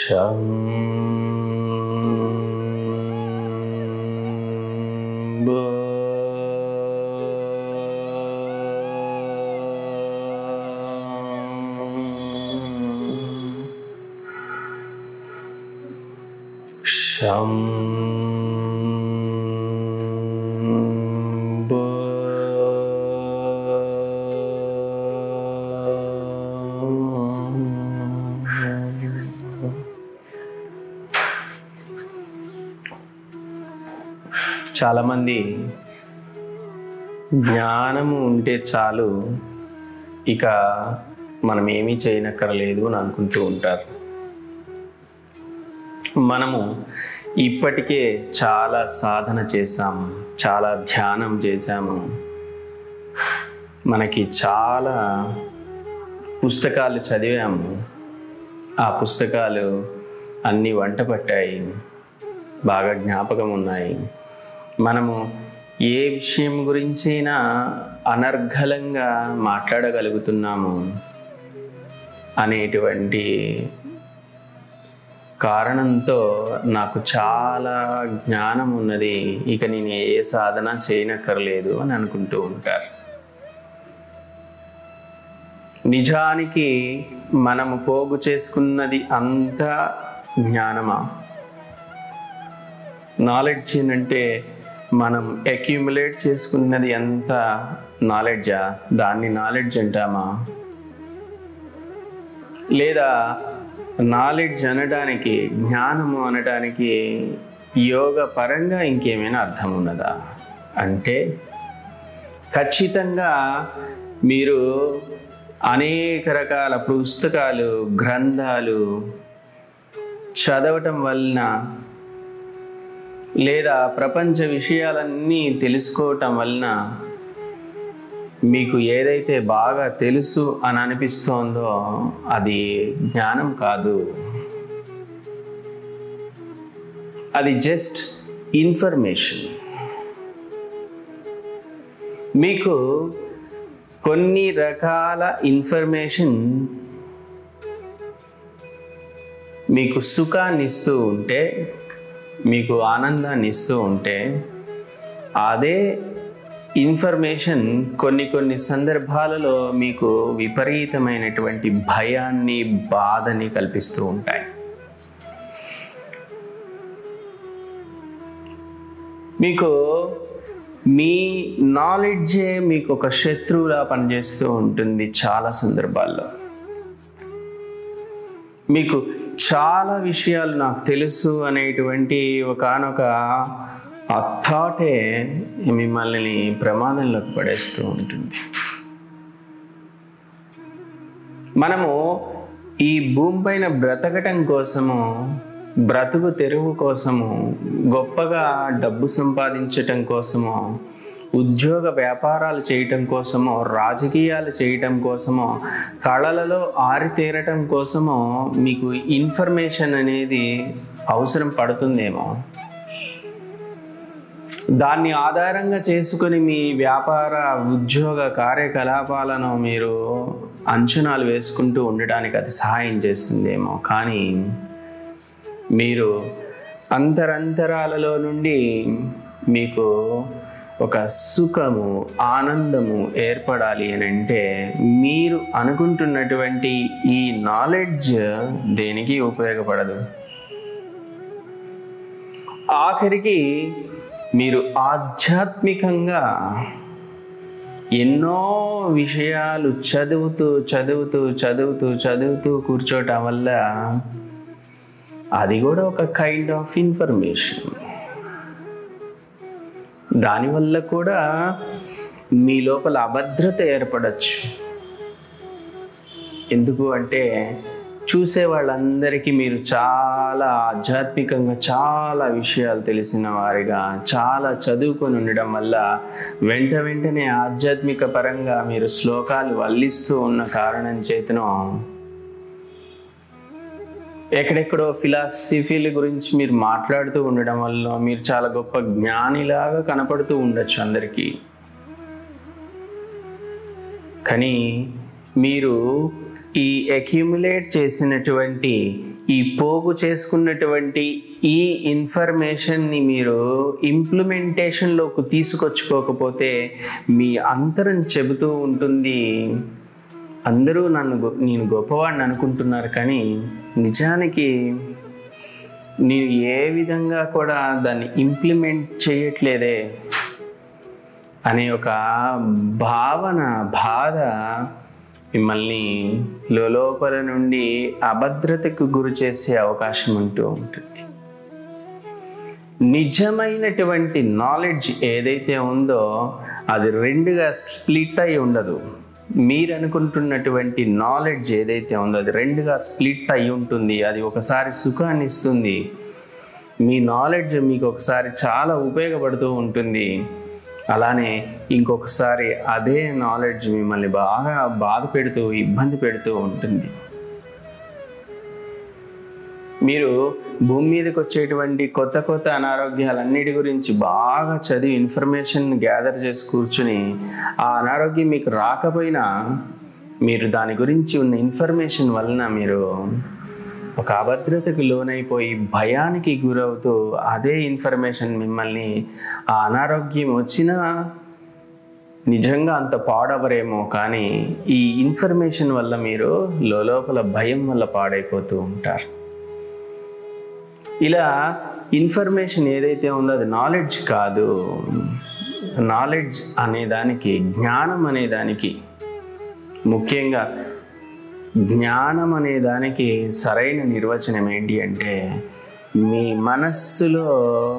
శంభో శంభో చాలామంది జ్ఞానము ఉంటే చాలు ఇక మనం ఏమీ చేయనక్కర్లేదు అని అనుకుంటూ ఉంటారు మనము ఇప్పటికే చాలా సాధన చేశాము చాలా ధ్యానం చేశాము మనకి చాలా పుస్తకాలు చదివాము ఆ పుస్తకాలు అన్నీ వంట పట్టాయి బాగా జ్ఞాపకం ఉన్నాయి మనము ఏ విషయం గురించైనా అనర్ఘలంగా మాట్లాడగలుగుతున్నాము అనేటువంటి కారణంతో నాకు చాలా జ్ఞానం ఉన్నది ఇక నేను ఏ సాధన చేయనక్కర్లేదు అని అనుకుంటూ ఉంటారు నిజానికి మనము పోగు చేసుకున్నది అంతా జ్ఞానమా నాలెడ్జ్ అంటే మనం అక్యుములేట్ చేసుకున్నది ఎంత నాలెడ్జా దాన్ని నాలెడ్జ్ అంటామా లేదా నాలెడ్జ్ అనడానికి జ్ఞానము అనడానికి యోగ పరంగా ఇంకేమైనా అర్థం ఉన్నదా అంటే ఖచ్చితంగా మీరు అనేక రకాల పుస్తకాలు గ్రంథాలు చదవటం వలన లేదా ప్రపంచ విషయాలన్నీ తెలుసుకోవటం వలన మీకు ఏదైతే బాగా తెలుసు అని అనిపిస్తోందో అది జ్ఞానం కాదు అది జస్ట్ ఇన్ఫర్మేషన్ మీకు కొన్ని రకాల ఇన్ఫర్మేషన్ మీకు సుఖాన్ని ఇస్తూ ఉంటే మీకు ఆనందాన్ని ఇస్తూ ఉంటే అదే ఇన్ఫర్మేషన్ కొన్ని కొన్ని సందర్భాలలో మీకు విపరీతమైనటువంటి భయాన్ని బాధని కల్పిస్తూ ఉంటాయి మీకు మీ నాలెడ్జే మీకు ఒక శత్రువులా పనిచేస్తూ ఉంటుంది చాలా సందర్భాల్లో మీకు చాలా విషయాలు నాకు తెలుసు అనేటువంటి ఒకనొక ఆ థాటే మిమ్మల్ని ప్రమాదంలోకి పడేస్తూ ఉంటుంది మనము ఈ భూమి పైన బ్రతకటం కోసము బ్రతుకు తెరువు కోసము గొప్పగా డబ్బు సంపాదించటం కోసము ఉద్యోగ వ్యాపారాలు చేయటం కోసమో రాజకీయాలు చేయటం కోసమో కళలలో ఆరితేరటం కోసమో మీకు ఇన్ఫర్మేషన్ అనేది అవసరం పడుతుందేమో దాన్ని ఆధారంగా చేసుకొని మీ వ్యాపార ఉద్యోగ కార్యకలాపాలను మీరు అంచనాలు వేసుకుంటూ ఉండటానికి అది సహాయం చేస్తుందేమో కానీ మీరు అంతరంతరాలలో నుండి మీకు ఒక సుఖము ఆనందము ఏర్పడాలి అని అంటే మీరు అనుకుంటున్నటువంటి ఈ నాలెడ్జ్ దేనికి ఉపయోగపడదు ఆఖరికి మీరు ఆధ్యాత్మికంగా ఎన్నో విషయాలు చదువుతూ చదువుతూ చదువుతూ చదువుతూ కూర్చోటం వల్ల అది కూడా ఒక కైండ్ ఆఫ్ ఇన్ఫర్మేషన్ దానివల్ల కూడా మీ లోపల అభద్రత ఏర్పడచ్చు ఎందుకు అంటే చూసే వాళ్ళందరికీ మీరు చాలా ఆధ్యాత్మికంగా చాలా విషయాలు తెలిసిన వారిగా చాలా చదువుకొని ఉండడం వల్ల వెంట వెంటనే ఆధ్యాత్మిక పరంగా మీరు శ్లోకాలు వల్లిస్తూ ఉన్న కారణం చేతనో ఎక్కడెక్కడో ఫిలాసఫీల గురించి మీరు మాట్లాడుతూ ఉండడం వల్ల మీరు చాలా గొప్ప జ్ఞానిలాగా కనపడుతూ ఉండొచ్చు అందరికీ కానీ మీరు ఈ అక్యుములేట్ చేసినటువంటి ఈ పోగు చేసుకున్నటువంటి ఈ ఇన్ఫర్మేషన్ని మీరు ఇంప్లిమెంటేషన్లోకి తీసుకొచ్చుకోకపోతే మీ అంతరం చెబుతూ ఉంటుంది అందరూ నన్ను గొ- నేను గొప్పవాడిని అనుకుంటున్నారు కానీ నిజానికి నేను ఏ విధంగా కూడా దాన్ని ఇంప్లిమెంట్ చేయట్లేదే అనే ఒక భావన బాధ మిమ్మల్ని లోపల నుండి అభద్రతకు గురి చేసే అవకాశం ఉంటూ ఉంటుంది నిజమైనటువంటి నాలెడ్జ్ ఏదైతే ఉందో అది రెండుగా స్ప్లిట్ అయి ఉండదు మీరు అనుకుంటున్నటువంటి నాలెడ్జ్ ఏదైతే ఉందో అది రెండుగా స్ప్లిట్ అయి ఉంటుంది అది ఒకసారి సుఖాన్ని ఇస్తుంది మీ నాలెడ్జ్ మీకు ఒకసారి చాలా ఉపయోగపడుతూ ఉంటుంది అలానే ఇంకొకసారి అదే నాలెడ్జ్ మిమ్మల్ని బాగా బాధ పెడుతూ ఇబ్బంది పెడుతూ ఉంటుంది మీరు భూమి మీదకి వచ్చేటువంటి కొత్త కొత్త అనారోగ్యాలన్నిటి గురించి బాగా చదివి ఇన్ఫర్మేషన్ గ్యాదర్ చేసి కూర్చుని ఆ అనారోగ్యం మీకు రాకపోయినా మీరు దాని గురించి ఉన్న ఇన్ఫర్మేషన్ వలన మీరు ఒక అభద్రతకు లోనైపోయి భయానికి గురవుతూ అదే ఇన్ఫర్మేషన్ మిమ్మల్ని ఆ అనారోగ్యం వచ్చినా నిజంగా అంత పాడవరేమో కానీ ఈ ఇన్ఫర్మేషన్ వల్ల మీరు లోపల భయం వల్ల పాడైపోతూ ఉంటారు ఇలా ఇన్ఫర్మేషన్ ఏదైతే ఉందో అది నాలెడ్జ్ కాదు నాలెడ్జ్ అనే దానికి జ్ఞానం అనే దానికి ముఖ్యంగా జ్ఞానం అనే దానికి సరైన నిర్వచనం ఏంటి అంటే మీ మనస్సులో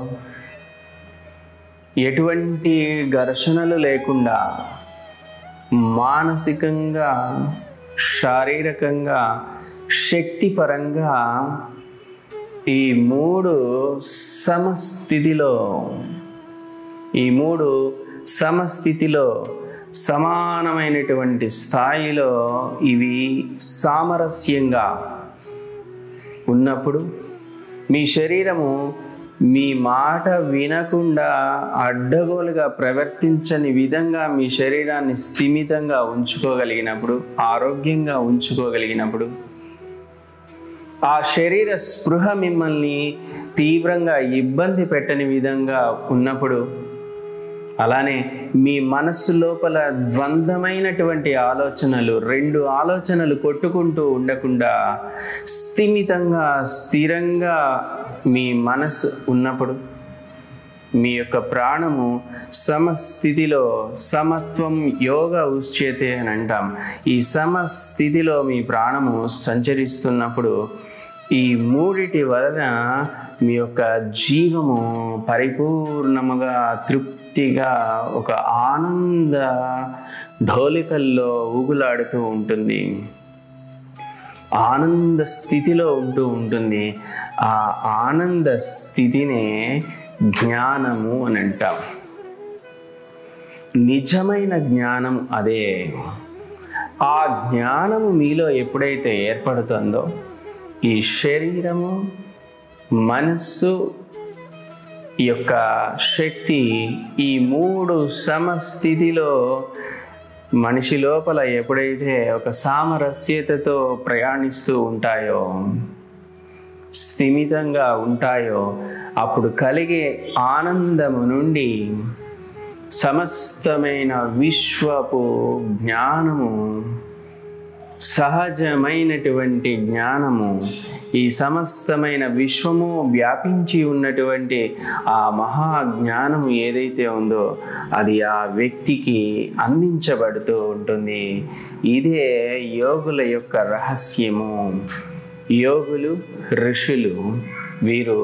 ఎటువంటి ఘర్షణలు లేకుండా మానసికంగా శారీరకంగా శక్తిపరంగా ఈ మూడు సమస్థితిలో ఈ మూడు సమస్థితిలో సమానమైనటువంటి స్థాయిలో ఇవి సామరస్యంగా ఉన్నప్పుడు మీ శరీరము మీ మాట వినకుండా అడ్డగోలుగా ప్రవర్తించని విధంగా మీ శరీరాన్ని స్థిమితంగా ఉంచుకోగలిగినప్పుడు ఆరోగ్యంగా ఉంచుకోగలిగినప్పుడు ఆ శరీర స్పృహ మిమ్మల్ని తీవ్రంగా ఇబ్బంది పెట్టని విధంగా ఉన్నప్పుడు అలానే మీ మనస్సు లోపల ద్వంద్వమైనటువంటి ఆలోచనలు రెండు ఆలోచనలు కొట్టుకుంటూ ఉండకుండా స్థిమితంగా స్థిరంగా మీ మనసు ఉన్నప్పుడు మీ యొక్క ప్రాణము సమస్థితిలో సమత్వం యోగ ఉచ్యతే అని అంటాం ఈ సమస్థితిలో మీ ప్రాణము సంచరిస్తున్నప్పుడు ఈ మూడిటి వలన మీ యొక్క జీవము పరిపూర్ణముగా తృప్తిగా ఒక ఆనంద ఢోలికల్లో ఊగులాడుతూ ఉంటుంది ఆనంద స్థితిలో ఉంటూ ఉంటుంది ఆ ఆనంద స్థితినే జ్ఞానము అని అంటాం నిజమైన జ్ఞానం అదే ఆ జ్ఞానము మీలో ఎప్పుడైతే ఏర్పడుతుందో ఈ శరీరము మనస్సు యొక్క శక్తి ఈ మూడు సమస్థితిలో మనిషి లోపల ఎప్పుడైతే ఒక సామరస్యతతో ప్రయాణిస్తూ ఉంటాయో స్థిమితంగా ఉంటాయో అప్పుడు కలిగే ఆనందము నుండి సమస్తమైన విశ్వపు జ్ఞానము సహజమైనటువంటి జ్ఞానము ఈ సమస్తమైన విశ్వము వ్యాపించి ఉన్నటువంటి ఆ మహా జ్ఞానము ఏదైతే ఉందో అది ఆ వ్యక్తికి అందించబడుతూ ఉంటుంది ఇదే యోగుల యొక్క రహస్యము యోగులు ఋషులు వీరు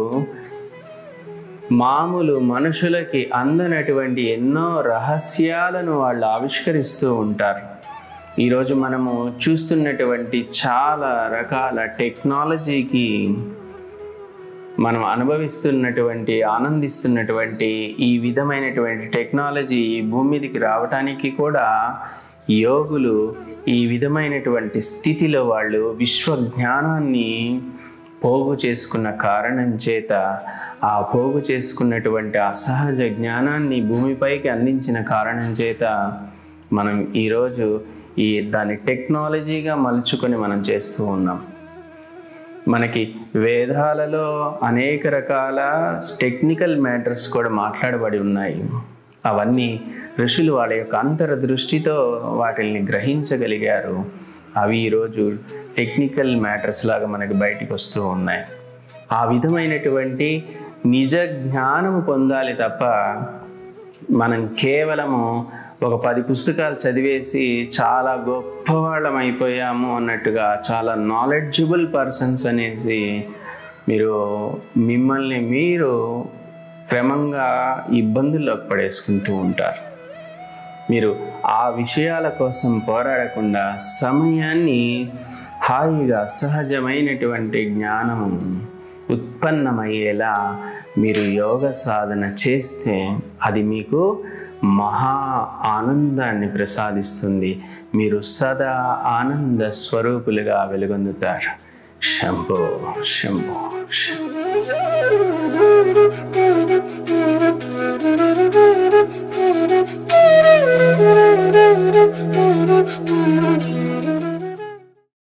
మామూలు మనుషులకి అందనటువంటి ఎన్నో రహస్యాలను వాళ్ళు ఆవిష్కరిస్తూ ఉంటారు ఈరోజు మనము చూస్తున్నటువంటి చాలా రకాల టెక్నాలజీకి మనం అనుభవిస్తున్నటువంటి ఆనందిస్తున్నటువంటి ఈ విధమైనటువంటి టెక్నాలజీ ఈ భూమి మీదకి రావటానికి కూడా యోగులు ఈ విధమైనటువంటి స్థితిలో వాళ్ళు విశ్వ జ్ఞానాన్ని పోగు చేసుకున్న కారణం చేత ఆ పోగు చేసుకున్నటువంటి అసహజ జ్ఞానాన్ని భూమిపైకి అందించిన కారణం చేత మనం ఈరోజు ఈ దాన్ని టెక్నాలజీగా మలుచుకొని మనం చేస్తూ ఉన్నాం మనకి వేదాలలో అనేక రకాల టెక్నికల్ మ్యాటర్స్ కూడా మాట్లాడబడి ఉన్నాయి అవన్నీ ఋషులు వాళ్ళ యొక్క అంతర్దృష్టితో వాటిని గ్రహించగలిగారు అవి ఈరోజు టెక్నికల్ మ్యాటర్స్ లాగా మనకి బయటికి వస్తూ ఉన్నాయి ఆ విధమైనటువంటి నిజ జ్ఞానము పొందాలి తప్ప మనం కేవలము ఒక పది పుస్తకాలు చదివేసి చాలా గొప్పవాళ్ళం అయిపోయాము అన్నట్టుగా చాలా నాలెడ్జబుల్ పర్సన్స్ అనేసి మీరు మిమ్మల్ని మీరు క్రమంగా ఇబ్బందుల్లోకి పడేసుకుంటూ ఉంటారు మీరు ఆ విషయాల కోసం పోరాడకుండా సమయాన్ని హాయిగా సహజమైనటువంటి జ్ఞానము ఉత్పన్నమయ్యేలా మీరు యోగ సాధన చేస్తే అది మీకు మహా ఆనందాన్ని ప్రసాదిస్తుంది మీరు సదా ఆనంద స్వరూపులుగా వెలుగొందుతారు శంభో శంభో శంభో Thank you.